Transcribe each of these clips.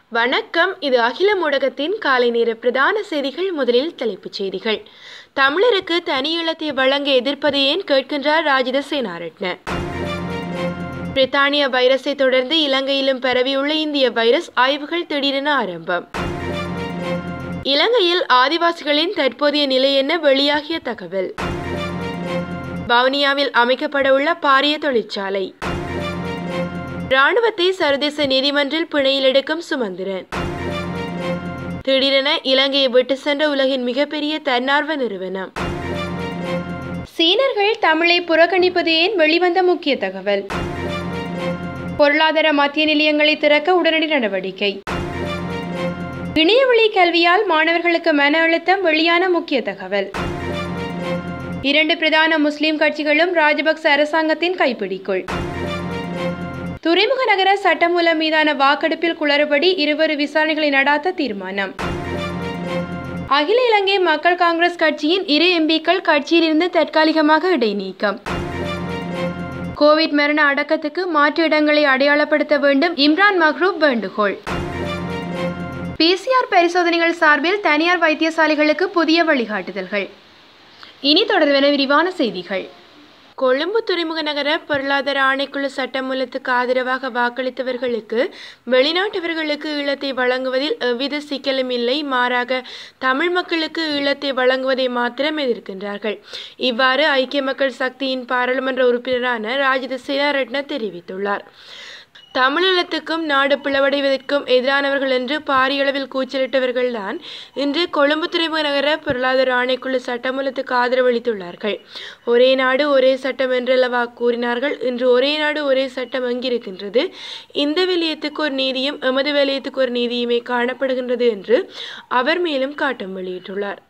வணக்கம் இது அகில ஊடகத்தின் காலை நேர பிரதான செய்திகள் முதலில் தலைப்புச் செய்திகள் தமிழருக்கு தனி ஈழத்தை வழங்க எதிர்ப்பதை ஏன் கேட்கின்றார் ராஜித சேனாரட்ன பிரித்தானிய வைரஸை தொடர்ந்து இலங்கையிலும் பரவியுள்ள இந்திய வைரஸ் ஆய்வுகள் திடீரென ஆரம்பம் இலங்கையில் ஆதிவாசிகளின் தற்போதைய நிலை என்ன வெளியாகிய தகவல் வவுனியாவில் அமைக்கப்படவுள்ள பாரிய தொழிற்சாலை ராணுவத்தை சர்வதேச நீதிமன்றில் பிணையில் எடுக்கும் சுமந்திரன் திடீரென இலங்கையை விட்டு சென்ற உலகின் மிகப்பெரிய தன்னார்வ நிறுவனம் சீனர்கள் தமிழை புறக்கணிப்பது ஏன் வெளிவந்த முக்கிய தகவல் பொருளாதார மத்திய நிலையங்களை திறக்க உடனடி நடவடிக்கை இணையவழி கல்வியால் மாணவர்களுக்கு மன அழுத்தம் வெளியான முக்கிய தகவல் இரண்டு பிரதான முஸ்லிம் கட்சிகளும் ராஜபக்ச அரசாங்கத்தின் கைப்பிடிக்குள் துறைமுக நகர சட்டமூலம் மீதான வாக்கெடுப்பில் குளறுபடி இருவரு விசாரணைகளை நடாத்த தீர்மானம் அகில இலங்கை மக்கள் காங்கிரஸ் கட்சியின் இரு எம்பிக்கள் கட்சியிலிருந்து தற்காலிகமாக இடைநீக்கம் கோவிட் மரண அடக்கத்துக்கு மாற்று இடங்களை அடையாளப்படுத்த வேண்டும் இம்ரான் மஹ்ரூப் வேண்டுகோள் பிசிஆர் பரிசோதனைகள் சார்பில் தனியார் வைத்தியசாலைகளுக்கு புதிய வழிகாட்டுதல்கள் இனி தொடர்வென விரிவான செய்திகள் கொழும்பு துறைமுக நகர பொருளாதார ஆணைக்குழு சட்டமூலத்துக்கு ஆதரவாக வாக்களித்தவர்களுக்கு வெளிநாட்டவர்களுக்கு ஈழத்தை வழங்குவதில் எவ்வித சிக்கலும் இல்லை மாறாக தமிழ் மக்களுக்கு ஈழத்தை வழங்குவதை மாத்திரம் எதிர்க்கின்றார்கள் இவ்வாறு ஐக்கிய மக்கள் சக்தியின் பாராளுமன்ற உறுப்பினரான ராஜித சேனாரட்ன தெரிவித்துள்ளார் தமிழீழத்துக்கும் நாடு பிளவடைவதற்கும் எதிரானவர்கள் என்று பாரியளவில் கூச்சலிட்டவர்கள்தான் இன்று கொழும்பு துறைமுக நகர பொருளாதார ஆணைக்குழு சட்டமூலத்துக்கு ஆதரவளித்துள்ளார்கள் ஒரே நாடு ஒரே சட்டம் என்றல்லவா கூறினார்கள் இன்று ஒரே நாடு ஒரே சட்டம் எங்கிருக்கின்றது இந்த விலையத்துக்கு ஒரு நீதியும் எமது விலையத்துக்கு ஒரு நீதியுமே காணப்படுகின்றது என்று அவர் மேலும் காட்டம் வெளியிட்டுள்ளார்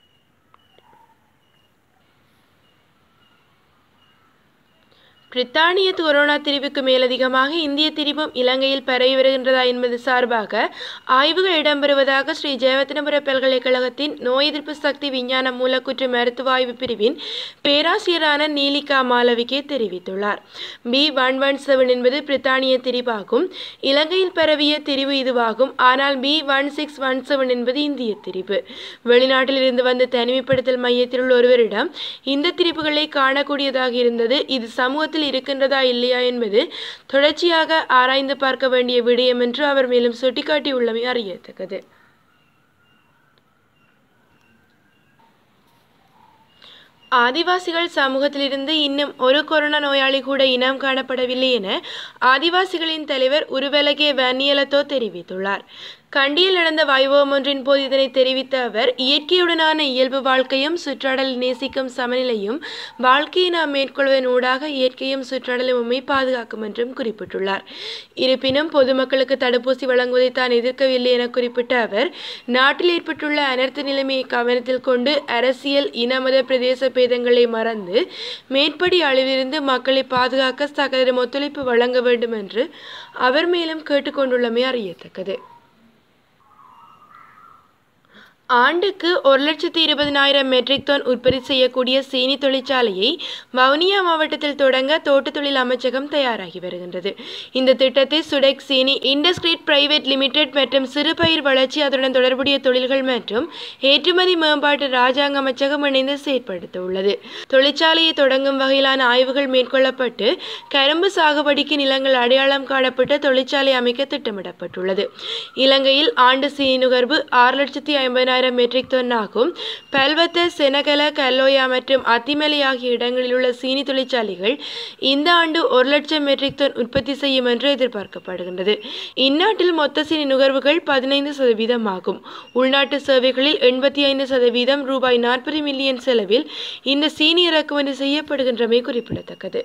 பிரித்தானிய கொரோனா திரிவுக்கு மேலதிகமாக இந்திய திரிவும் இலங்கையில் பரவி வருகின்றதா என்பது சார்பாக ஆய்வுகள் இடம்பெறுவதாக ஸ்ரீ ஜெயவர்த்தனபுர பல்கலைக்கழகத்தின் நோய் எதிர்ப்பு சக்தி விஞ்ஞான மூலக்குற்று மருத்துவ ஆய்வு பிரிவின் பேராசிரியரான நீலிகா மாலவிகே தெரிவித்துள்ளார் பி ஒன் ஒன் செவன் என்பது பிரித்தானிய திரிவாகும் இலங்கையில் பரவிய திரிவு இதுவாகும் ஆனால் B one six one seven என்பது இந்திய திரிவு வெளிநாட்டில் இருந்து வந்த தனிமைப்படுத்தல் மையத்தில் உள்ள ஒருவரிடம் இந்த திரிவுகளை காணக்கூடியதாக இருந்தது இது சமூகத்தில் இருக்கின்றதா இல்லையா என்பது தொடர்ச்சியாக ஆராய்ந்து பார்க்க வேண்டிய விடயம் என்று அவர் மேலும் சுட்டிக்காட்டியுள்ளமை அறியத்தக்கது ஆதிவாசிகள் சமூகத்திலிருந்து இன்னும் ஒரு கொரோனா நோயாளி கூட இனம் காணப்படவில்லை என ஆதிவாசிகளின் தலைவர் உருவலகே வன்னியலத்தோ தெரிவித்துள்ளார் கண்டியில் நடந்த வைபவம் ஒன்றின் போது இதனை தெரிவித்த அவர் இயற்கையுடனான இயல்பு வாழ்க்கையும் சுற்றாடல் நேசிக்கும் சமநிலையும் வாழ்க்கையை நாம் மேற்கொள்வதன் ஊடாக இயற்கையும் சுற்றாடலும் உண்மை பாதுகாக்கும் என்றும் குறிப்பிட்டுள்ளார் இருப்பினும் பொதுமக்களுக்கு தடுப்பூசி வழங்குவதை தான் எதிர்க்கவில்லை என குறிப்பிட்ட அவர் நாட்டில் ஏற்பட்டுள்ள அனர்த்த நிலைமையை கவனத்தில் கொண்டு அரசியல் இனமத பிரதேச பேதங்களை மறந்து மேற்படி அளவிலிருந்து மக்களை பாதுகாக்க சகலரும் ஒத்துழைப்பு வழங்க வேண்டும் என்று அவர் மேலும் கேட்டுக்கொண்டுள்ளமை அறியத்தக்கது ஆண்டுக்கு ஒரு லட்சத்தி இருபதினாயிரம் மெட்ரிக் டன் உற்பத்தி செய்யக்கூடிய சீனி தொழிற்சாலையை வவுனியா மாவட்டத்தில் தொடங்க தோட்டத் தொழில் அமைச்சகம் தயாராகி வருகின்றது இந்த திட்டத்தை சுடெக் சீனி இண்டஸ்கிரீட் பிரைவேட் லிமிடெட் மற்றும் சிறுபயிர் வளர்ச்சி அதனுடன் தொடர்புடைய தொழில்கள் மற்றும் ஏற்றுமதி மேம்பாட்டு ராஜாங்க அமைச்சகம் இணைந்து செயற்படுத்த உள்ளது தொழிற்சாலையை தொடங்கும் வகையிலான ஆய்வுகள் மேற்கொள்ளப்பட்டு கரும்பு சாகுபடிக்கு நிலங்கள் அடையாளம் காணப்பட்ட தொழிற்சாலை அமைக்க திட்டமிடப்பட்டுள்ளது இலங்கையில் ஆண்டு சீனி நுகர்வு ஆறு லட்சத்தி ஐம்பதாயிரம் ஐம்பதாயிரம் மெட்ரிக் டன் ஆகும் பல்வத்த செனகல கல்லோயா மற்றும் அத்திமலை ஆகிய இடங்களில் உள்ள சீனி தொழிற்சாலைகள் இந்த ஆண்டு ஒரு லட்சம் மெட்ரிக் டன் உற்பத்தி செய்யும் என்று எதிர்பார்க்கப்படுகின்றது இந்நாட்டில் மொத்த சீனி நுகர்வுகள் பதினைந்து சதவீதம் ஆகும் உள்நாட்டு சேவைகளில் எண்பத்தி ஐந்து சதவீதம் ரூபாய் நாற்பது மில்லியன் செலவில் இந்த சீனி இறக்குமதி செய்யப்படுகின்றமை குறிப்பிடத்தக்கது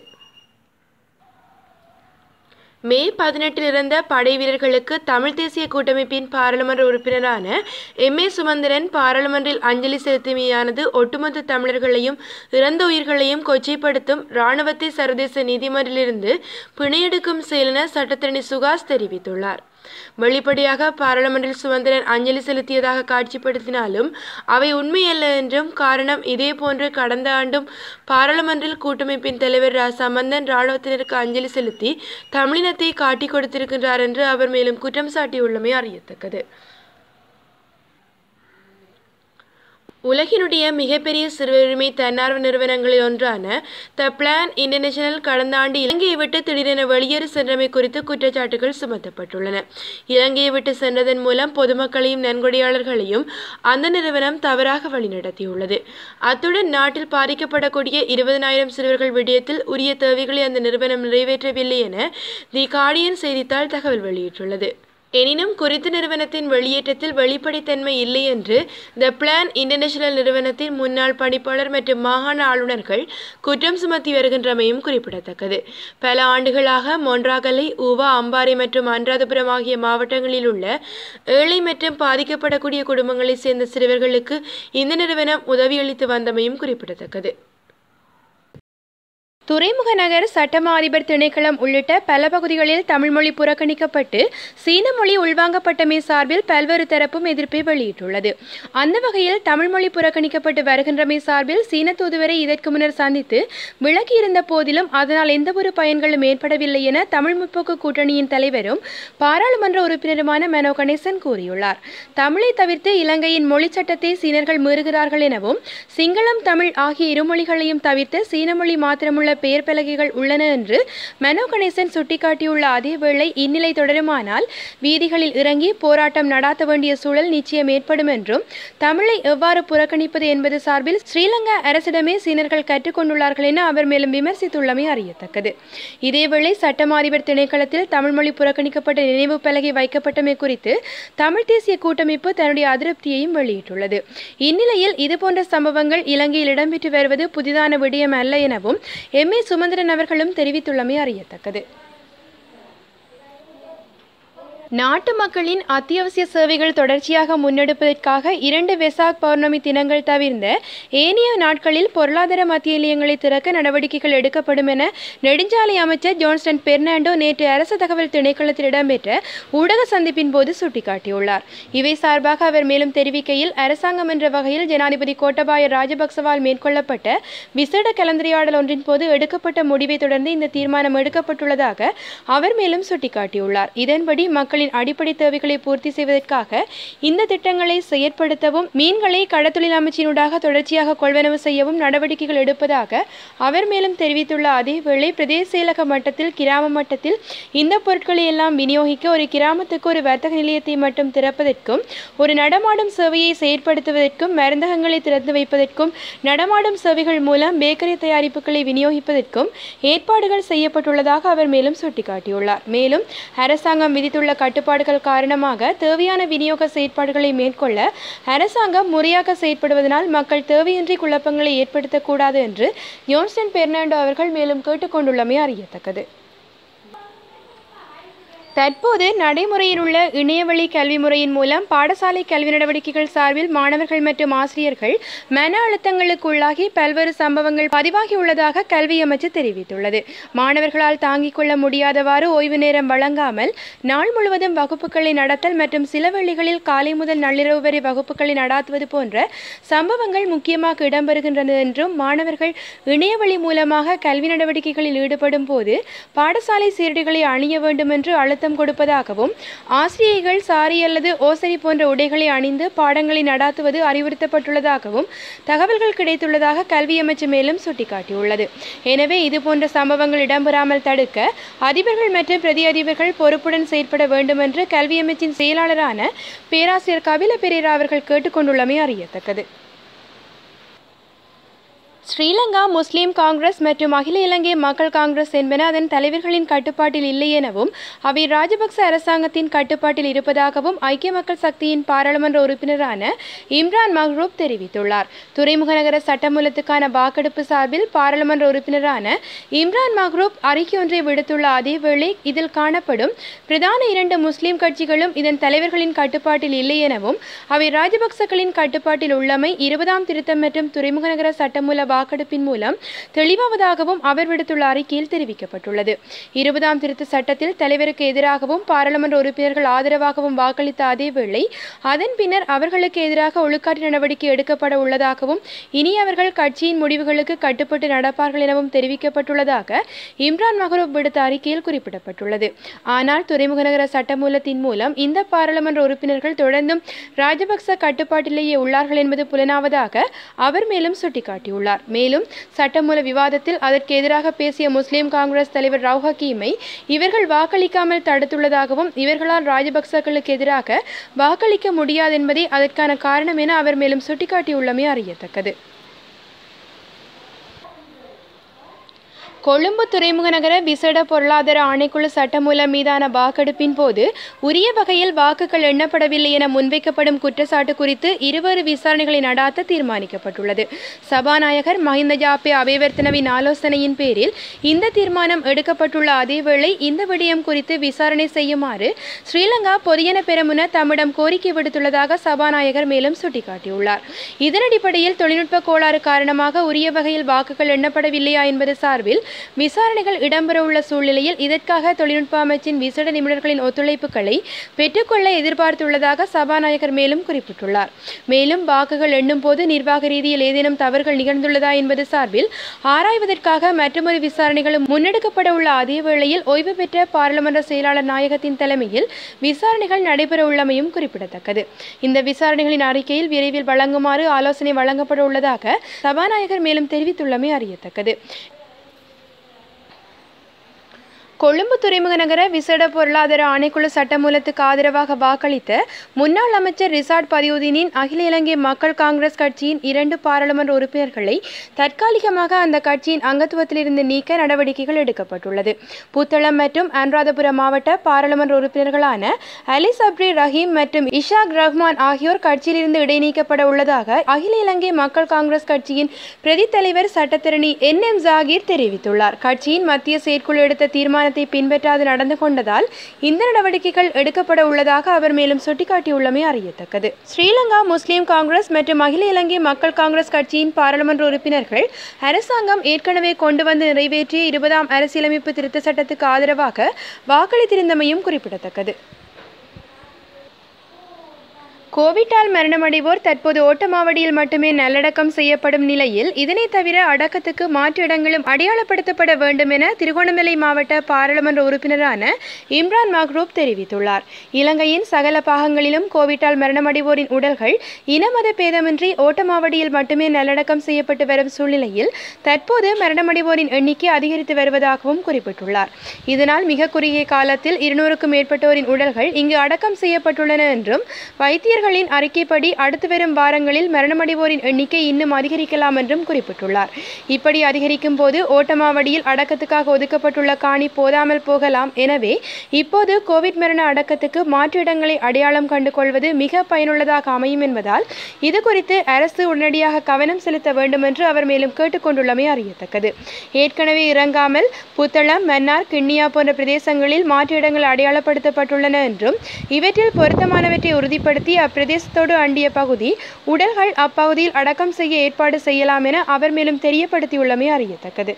மே பதினெட்டில் இறந்த படை வீரர்களுக்கு தமிழ் தேசிய கூட்டமைப்பின் பாராளுமன்ற உறுப்பினரான எம் ஏ சுமந்திரன் பாராளுமன்றில் அஞ்சலி செலுத்தியமையானது ஒட்டுமொத்த தமிழர்களையும் இறந்த உயிர்களையும் கொச்சைப்படுத்தும் இராணுவத்தை சர்வதேச நீதிமன்றிலிருந்து பிணையெடுக்கும் செயலென சட்டத்தரணி சுகாஸ் தெரிவித்துள்ளார் வெளிப்படையாக பாராளுமன்றில் சுமந்திரன் அஞ்சலி செலுத்தியதாக காட்சிப்படுத்தினாலும் அவை உண்மையல்ல என்றும் காரணம் இதேபோன்று கடந்த ஆண்டும் பாராளுமன்றில் கூட்டமைப்பின் தலைவர் ரா சம்பந்தன் இராணுவத்தினருக்கு அஞ்சலி செலுத்தி தமிழினத்தை காட்டிக் கொடுத்திருக்கின்றார் என்று அவர் மேலும் குற்றம் சாட்டியுள்ளமை அறியத்தக்கது உலகினுடைய மிகப்பெரிய சிறுவுரிமை தன்னார்வ நிறுவனங்களில் ஒன்றான த பிளான் இன்டர்நேஷனல் கடந்த ஆண்டு இலங்கையை விட்டு திடீரென வெளியேறி சென்றமை குறித்து குற்றச்சாட்டுகள் சுமத்தப்பட்டுள்ளன இலங்கையை விட்டு சென்றதன் மூலம் பொதுமக்களையும் நன்கொடையாளர்களையும் அந்த நிறுவனம் தவறாக வழிநடத்தியுள்ளது அத்துடன் நாட்டில் பாதிக்கப்படக்கூடிய இருபதனாயிரம் சிறுவர்கள் விடயத்தில் உரிய தேவைகளை அந்த நிறுவனம் நிறைவேற்றவில்லை என தி கார்டியன் செய்தித்தாள் தகவல் வெளியிட்டுள்ளது எனினும் குறித்த நிறுவனத்தின் வெளியேற்றத்தில் வெளிப்படைத்தன்மை இல்லை என்று த பிளான் இன்டர்நேஷனல் நிறுவனத்தின் முன்னாள் பணிப்பாளர் மற்றும் மாகாண ஆளுநர்கள் குற்றம் சுமத்தி வருகின்றமையும் குறிப்பிடத்தக்கது பல ஆண்டுகளாக மொன்றாகலை ஊவா அம்பாறை மற்றும் அனுராதபுரம் ஆகிய மாவட்டங்களில் உள்ள ஏழை மற்றும் பாதிக்கப்படக்கூடிய குடும்பங்களைச் சேர்ந்த சிறுவர்களுக்கு இந்த நிறுவனம் உதவியளித்து வந்தமையும் குறிப்பிடத்தக்கது துறைமுக நகர் சட்டமா அதிபர் திணைக்களம் உள்ளிட்ட பல பகுதிகளில் தமிழ் மொழி புறக்கணிக்கப்பட்டு சீன மொழி உள்வாங்கப்பட்டமை சார்பில் பல்வேறு தரப்பும் எதிர்ப்பை வெளியிட்டுள்ளது அந்த வகையில் தமிழ் மொழி புறக்கணிக்கப்பட்டு வருகின்றமை சார்பில் சீன தூதுவரை இதற்கு முன்னர் சந்தித்து விளக்கியிருந்த போதிலும் அதனால் எந்தவொரு பயன்களும் ஏற்படவில்லை என தமிழ் முற்போக்கு கூட்டணியின் தலைவரும் பாராளுமன்ற உறுப்பினருமான மெனோ கணேசன் கூறியுள்ளார் தமிழை தவிர்த்து இலங்கையின் மொழி சட்டத்தை சீனர்கள் மீறுகிறார்கள் எனவும் சிங்களம் தமிழ் ஆகிய இருமொழிகளையும் தவிர்த்து சீன மொழி மாத்திரமுள்ள பெயர் பலகைகள் உள்ளன என்று மனோ கணேசன் சுட்டிக்காட்டியுள்ள அதேவேளை இந்நிலை தொடருமானால் வீதிகளில் இறங்கி போராட்டம் நடாத்த வேண்டிய சூழல் நிச்சயம் ஏற்படும் என்றும் தமிழை எவ்வாறு புறக்கணிப்பது என்பது சார்பில் ஸ்ரீலங்கா அரசிடமே சீனர்கள் கற்றுக்கொண்டுள்ளார்கள் என அவர் மேலும் விமர்சித்துள்ளமை அறியத்தக்கது இதேவேளை சட்டமா அதிபர் திணைக்களத்தில் தமிழ் மொழி புறக்கணிக்கப்பட்ட நினைவு பலகை வைக்கப்பட்டமை குறித்து தமிழ் தேசிய கூட்டமைப்பு தன்னுடைய அதிருப்தியையும் வெளியிட்டுள்ளது இந்நிலையில் இதுபோன்ற சம்பவங்கள் இலங்கையில் இடம்பெற்று வருவது புதிதான விடயம் அல்ல எனவும் எம் ஏ சுமந்திரன் அவர்களும் தெரிவித்துள்ளமை அறியத்தக்கது நாட்டு மக்களின் அத்தியாவசிய சேவைகள் தொடர்ச்சியாக முன்னெடுப்பதற்காக இரண்டு வெசாக் பௌர்ணமி தினங்கள் தவிர்ந்த ஏனைய நாட்களில் பொருளாதார மத்திய நிலையங்களை திறக்க நடவடிக்கைகள் எடுக்கப்படும் என நெடுஞ்சாலை அமைச்சர் ஜோன்ஸ்டன் பெர்னாண்டோ நேற்று அரசு தகவல் திணைக்களத்தில் இடம்பெற்ற ஊடக சந்திப்பின் போது சுட்டிக்காட்டியுள்ளார் இவை சார்பாக அவர் மேலும் தெரிவிக்கையில் அரசாங்கம் என்ற வகையில் ஜனாதிபதி கோட்டபாய ராஜபக்சவால் மேற்கொள்ளப்பட்ட விசேட கலந்துரையாடல் ஒன்றின் போது எடுக்கப்பட்ட முடிவை தொடர்ந்து இந்த தீர்மானம் எடுக்கப்பட்டுள்ளதாக அவர் மேலும் சுட்டிக்காட்டியுள்ளார் இதன்படி மக்கள் மக்களின் அடிப்படை தேவைகளை பூர்த்தி செய்வதற்காக இந்த திட்டங்களை செயற்படுத்தவும் மீன்களை கடத்தொழில் அமைச்சினூடாக தொடர்ச்சியாக கொள்வனவு செய்யவும் நடவடிக்கைகள் எடுப்பதாக அவர் மேலும் தெரிவித்துள்ள அதேவேளை பிரதேச செயலக மட்டத்தில் கிராம மட்டத்தில் இந்த பொருட்களை எல்லாம் விநியோகிக்க ஒரு கிராமத்துக்கு ஒரு வர்த்தக நிலையத்தை மட்டும் திறப்பதற்கும் ஒரு நடமாடும் சேவையை செயற்படுத்துவதற்கும் மருந்தகங்களை திறந்து வைப்பதற்கும் நடமாடும் சேவைகள் மூலம் பேக்கரி தயாரிப்புகளை விநியோகிப்பதற்கும் ஏற்பாடுகள் செய்யப்பட்டுள்ளதாக அவர் மேலும் சுட்டிக்காட்டியுள்ளார் மேலும் அரசாங்கம் விதித்துள்ள கட்டுப்பாடுகள் காரணமாக தேவையான விநியோக செயற்பாடுகளை மேற்கொள்ள அரசாங்கம் முறையாக செயற்படுவதனால் மக்கள் தேவையின்றி குழப்பங்களை ஏற்படுத்தக்கூடாது என்று யோன்ஸ்டன் பெர்னாண்டோ அவர்கள் மேலும் கேட்டுக்கொண்டுள்ளமை அறியத்தக்கது தற்போது நடைமுறையில் உள்ள இணையவழி கல்வி முறையின் மூலம் பாடசாலை கல்வி நடவடிக்கைகள் சார்பில் மாணவர்கள் மற்றும் ஆசிரியர்கள் மன அழுத்தங்களுக்கு உள்ளாகி பல்வேறு சம்பவங்கள் பதிவாகியுள்ளதாக கல்வி அமைச்சு தெரிவித்துள்ளது மாணவர்களால் தாங்கிக் கொள்ள முடியாதவாறு ஓய்வு நேரம் வழங்காமல் நாள் முழுவதும் வகுப்புகளை நடத்தல் மற்றும் சில வேளைகளில் காலை முதல் நள்ளிரவு வரை வகுப்புகளை நடாத்துவது போன்ற சம்பவங்கள் முக்கியமாக இடம்பெறுகின்றன என்றும் மாணவர்கள் இணையவழி மூலமாக கல்வி நடவடிக்கைகளில் ஈடுபடும் போது பாடசாலை சீருடைகளை அணிய வேண்டும் என்று அழுத்தம் கொடுப்பதாகவும் ஆசிரியர்கள் சாரி அல்லது ஓசரி போன்ற உடைகளை அணிந்து பாடங்களை நடாத்துவது அறிவுறுத்தப்பட்டுள்ளதாகவும் தகவல்கள் கிடைத்துள்ளதாக கல்வி அமைச்சு மேலும் சுட்டிக்காட்டியுள்ளது எனவே இதுபோன்ற சம்பவங்கள் இடம்பெறாமல் தடுக்க அதிபர்கள் மற்றும் பிரதி அதிபர்கள் பொறுப்புடன் செயற்பட வேண்டும் என்று கல்வி அமைச்சின் செயலாளரான பேராசிரியர் கபில பெரேரா அவர்கள் கேட்டுக்கொண்டுள்ளமை அறியத்தக்கது ஸ்ரீலங்கா முஸ்லிம் காங்கிரஸ் மற்றும் அகில இலங்கை மக்கள் காங்கிரஸ் என்பன அதன் தலைவர்களின் கட்டுப்பாட்டில் இல்லை எனவும் அவை ராஜபக்ச அரசாங்கத்தின் கட்டுப்பாட்டில் இருப்பதாகவும் ஐக்கிய மக்கள் சக்தியின் பாராளுமன்ற உறுப்பினரான இம்ரான் மஹ்ரூப் தெரிவித்துள்ளார் துறைமுக நகர சட்டமூலத்துக்கான வாக்கெடுப்பு சார்பில் பாராளுமன்ற உறுப்பினரான இம்ரான் மஹ்ரூப் அறிக்கை ஒன்றை விடுத்துள்ள அதேவேளை இதில் காணப்படும் பிரதான இரண்டு முஸ்லிம் கட்சிகளும் இதன் தலைவர்களின் கட்டுப்பாட்டில் இல்லை எனவும் அவை ராஜபக்சகளின் கட்டுப்பாட்டில் உள்ளமை இருபதாம் திருத்தம் மற்றும் துறைமுக நகர சட்டமூல வாக்கெடுப்பின் மூலம் தெளிவாவதாகவும் அவர் விடுத்துள்ள அறிக்கையில் தெரிவிக்கப்பட்டுள்ளது இருபதாம் திருத்த சட்டத்தில் தலைவருக்கு எதிராகவும் பாராளுமன்ற உறுப்பினர்கள் ஆதரவாகவும் வாக்களித்த அதேவேளை அதன் பின்னர் அவர்களுக்கு எதிராக ஒழுக்காற்று நடவடிக்கை எடுக்கப்பட உள்ளதாகவும் இனி அவர்கள் கட்சியின் முடிவுகளுக்கு கட்டுப்பட்டு நடப்பார்கள் எனவும் தெரிவிக்கப்பட்டுள்ளதாக இம்ரான் மஹரூப் விடுத்த அறிக்கையில் குறிப்பிடப்பட்டுள்ளது ஆனால் துறைமுக நகர சட்டமூலத்தின் மூலம் இந்த பாராளுமன்ற உறுப்பினர்கள் தொடர்ந்தும் ராஜபக்ச கட்டுப்பாட்டிலேயே உள்ளார்கள் என்பது புலனாவதாக அவர் மேலும் சுட்டிக்காட்டியுள்ளார் மேலும் சட்டமூல விவாதத்தில் அதற்கு எதிராக பேசிய முஸ்லிம் காங்கிரஸ் தலைவர் ரவு ஹக்கீமை இவர்கள் வாக்களிக்காமல் தடுத்துள்ளதாகவும் இவர்களால் ராஜபக்சர்களுக்கு எதிராக வாக்களிக்க முடியாது என்பதே அதற்கான காரணம் என அவர் மேலும் சுட்டிக்காட்டியுள்ளமை அறியத்தக்கது கொழும்பு துறைமுக நகர விசேட பொருளாதார ஆணைக்குழு சட்டமூலம் மீதான வாக்கெடுப்பின் போது உரிய வகையில் வாக்குகள் எண்ணப்படவில்லை என முன்வைக்கப்படும் குற்றச்சாட்டு குறித்து இருவேறு விசாரணைகளை நடாத்த தீர்மானிக்கப்பட்டுள்ளது சபாநாயகர் மஹிந்த ஜாப்பே அபிவர்த்தனவின் ஆலோசனையின் பேரில் இந்த தீர்மானம் எடுக்கப்பட்டுள்ள அதேவேளை இந்த விடயம் குறித்து விசாரணை செய்யுமாறு ஸ்ரீலங்கா பொதியன பெரமுன தம்மிடம் கோரிக்கை விடுத்துள்ளதாக சபாநாயகர் மேலும் சுட்டிக்காட்டியுள்ளார் இதன் அடிப்படையில் தொழில்நுட்ப கோளாறு காரணமாக உரிய வகையில் வாக்குகள் எண்ணப்படவில்லையா என்பது சார்பில் விசாரணைகள் இடம்பெறவுள்ள சூழ்நிலையில் இதற்காக தொழில்நுட்ப அமைச்சின் விசேட நிபுணர்களின் ஒத்துழைப்புகளை பெற்றுக்கொள்ள எதிர்பார்த்துள்ளதாக சபாநாயகர் மேலும் குறிப்பிட்டுள்ளார் மேலும் வாக்குகள் எண்ணும் போது நிர்வாக ரீதியில் ஏதேனும் தவறுகள் நிகழ்ந்துள்ளதா என்பது சார்பில் ஆராய்வதற்காக மற்றொரு விசாரணைகளும் முன்னெடுக்கப்பட உள்ள அதே வேளையில் ஓய்வு பெற்ற பாராளுமன்ற செயலாளர் நாயகத்தின் தலைமையில் விசாரணைகள் நடைபெற உள்ளமையும் குறிப்பிடத்தக்கது இந்த விசாரணைகளின் அறிக்கையில் விரைவில் வழங்குமாறு ஆலோசனை வழங்கப்பட உள்ளதாக சபாநாயகர் மேலும் தெரிவித்துள்ளமை அறியத்தக்கது கொழும்பு துறைமுக நகர விசேட பொருளாதார ஆணைக்குழு சட்டமூலத்துக்கு ஆதரவாக வாக்களித்த முன்னாள் அமைச்சர் ரிசார்ட் பதியுதீனின் அகில இலங்கை மக்கள் காங்கிரஸ் கட்சியின் இரண்டு பாராளுமன்ற உறுப்பினர்களை தற்காலிகமாக அந்த கட்சியின் அங்கத்துவத்திலிருந்து நீக்க நடவடிக்கைகள் எடுக்கப்பட்டுள்ளது புத்தளம் மற்றும் அனுராதபுரம் மாவட்ட பாராளுமன்ற உறுப்பினர்களான அலி சப்ரி ரஹீம் மற்றும் இஷாக் ரஹ்மான் ஆகியோர் கட்சியிலிருந்து இடைநீக்கப்பட உள்ளதாக அகில இலங்கை மக்கள் காங்கிரஸ் கட்சியின் பிரதி தலைவர் சட்டத்திரணி என் எம் ஜாகீர் தெரிவித்துள்ளார் கட்சியின் மத்திய செயற்குழு எடுத்த தீர்மானம் தீர்மானத்தை பின்பற்றாது நடந்து கொண்டதால் இந்த நடவடிக்கைகள் எடுக்கப்பட உள்ளதாக அவர் மேலும் சுட்டிக்காட்டியுள்ளமை அறியத்தக்கது ஸ்ரீலங்கா முஸ்லிம் காங்கிரஸ் மற்றும் அகில இலங்கை மக்கள் காங்கிரஸ் கட்சியின் பாராளுமன்ற உறுப்பினர்கள் அரசாங்கம் ஏற்கனவே கொண்டு வந்து நிறைவேற்றிய இருபதாம் அரசியலமைப்பு திருத்த சட்டத்துக்கு ஆதரவாக வாக்களித்திருந்தமையும் குறிப்பிடத்தக்கது கோவிட்டால் மரணமடைவோர் தற்போது ஓட்டமாவடியில் மட்டுமே நல்லடக்கம் செய்யப்படும் நிலையில் இதனை தவிர அடக்கத்துக்கு மாற்று இடங்களும் அடையாளப்படுத்தப்பட வேண்டும் என திருகோணமலை மாவட்ட பாராளுமன்ற உறுப்பினரான இம்ரான் மஹ்ரூப் தெரிவித்துள்ளார் இலங்கையின் சகல பாகங்களிலும் கோவிட்டால் மரணமடைவோரின் உடல்கள் இனமத பேதமின்றி ஓட்டமாவடியில் மட்டுமே நல்லடக்கம் செய்யப்பட்டு வரும் சூழ்நிலையில் தற்போது மரணமடைவோரின் எண்ணிக்கை அதிகரித்து வருவதாகவும் குறிப்பிட்டுள்ளார் இதனால் மிக குறுகிய காலத்தில் இருநூறுக்கும் மேற்பட்டோரின் உடல்கள் இங்கு அடக்கம் செய்யப்பட்டுள்ளன என்றும் வைத்தியர் வைத்தியர்களின் அறிக்கைப்படி அடுத்து வரும் வாரங்களில் மரணமடைவோரின் எண்ணிக்கை இன்னும் அதிகரிக்கலாம் என்றும் குறிப்பிட்டுள்ளார் இப்படி அதிகரிக்கும் போது ஓட்டமாவடியில் அடக்கத்துக்காக ஒதுக்கப்பட்டுள்ள காணி போதாமல் போகலாம் எனவே இப்போது கோவிட் மரண அடக்கத்துக்கு மாற்று இடங்களை அடையாளம் கண்டு கொள்வது மிக பயனுள்ளதாக அமையும் என்பதால் இது குறித்து அரசு உடனடியாக கவனம் செலுத்த வேண்டும் என்று அவர் மேலும் கேட்டுக்கொண்டுள்ளமை அறியத்தக்கது ஏற்கனவே இறங்காமல் புத்தளம் மன்னார் கிண்ணியா போன்ற பிரதேசங்களில் மாற்று இடங்கள் அடையாளப்படுத்தப்பட்டுள்ளன என்றும் இவற்றில் பொருத்தமானவற்றை உறுதிப்படுத்தி அப்பிரதேசத்தோடு அண்டிய பகுதி உடல்கள் அப்பகுதியில் அடக்கம் செய்ய ஏற்பாடு செய்யலாம் என அவர் மேலும் தெரியப்படுத்தியுள்ளமை அறியத்தக்கது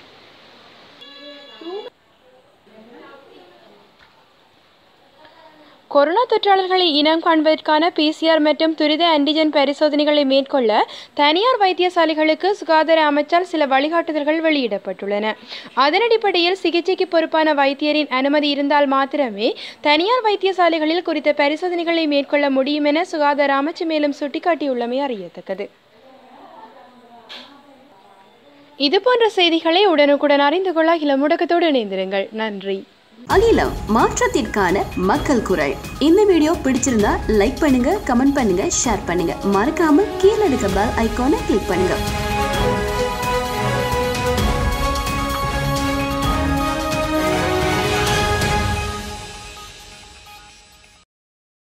கொரோனா தொற்றாளர்களை இனம் காண்பதற்கான பிசிஆர் மற்றும் துரித ஆன்டிஜென் பரிசோதனைகளை மேற்கொள்ள தனியார் வைத்தியசாலைகளுக்கு சுகாதார அமைச்சால் சில வழிகாட்டுதல்கள் வெளியிடப்பட்டுள்ளன அதன் அடிப்படையில் சிகிச்சைக்கு பொறுப்பான வைத்தியரின் அனுமதி இருந்தால் மாத்திரமே தனியார் வைத்தியசாலைகளில் குறித்த பரிசோதனைகளை மேற்கொள்ள முடியும் என சுகாதார அமைச்சு மேலும் சுட்டிக்காட்டியுள்ளமை அறியத்தக்கது இதுபோன்ற செய்திகளை உடனுக்குடன் அறிந்து கொள்ள இளமுடக்கத்தோடு இணைந்திருங்கள் நன்றி அகிலம் மாற்றத்திற்கான மக்கள் குரல் இந்த வீடியோ பிடிச்சிருந்தா லைக் பண்ணுங்க கமெண்ட் பண்ணுங்க ஷேர் பண்ணுங்க மறக்காம கீழே இருக்க பெல் ஐகானை கிளிக் பண்ணுங்க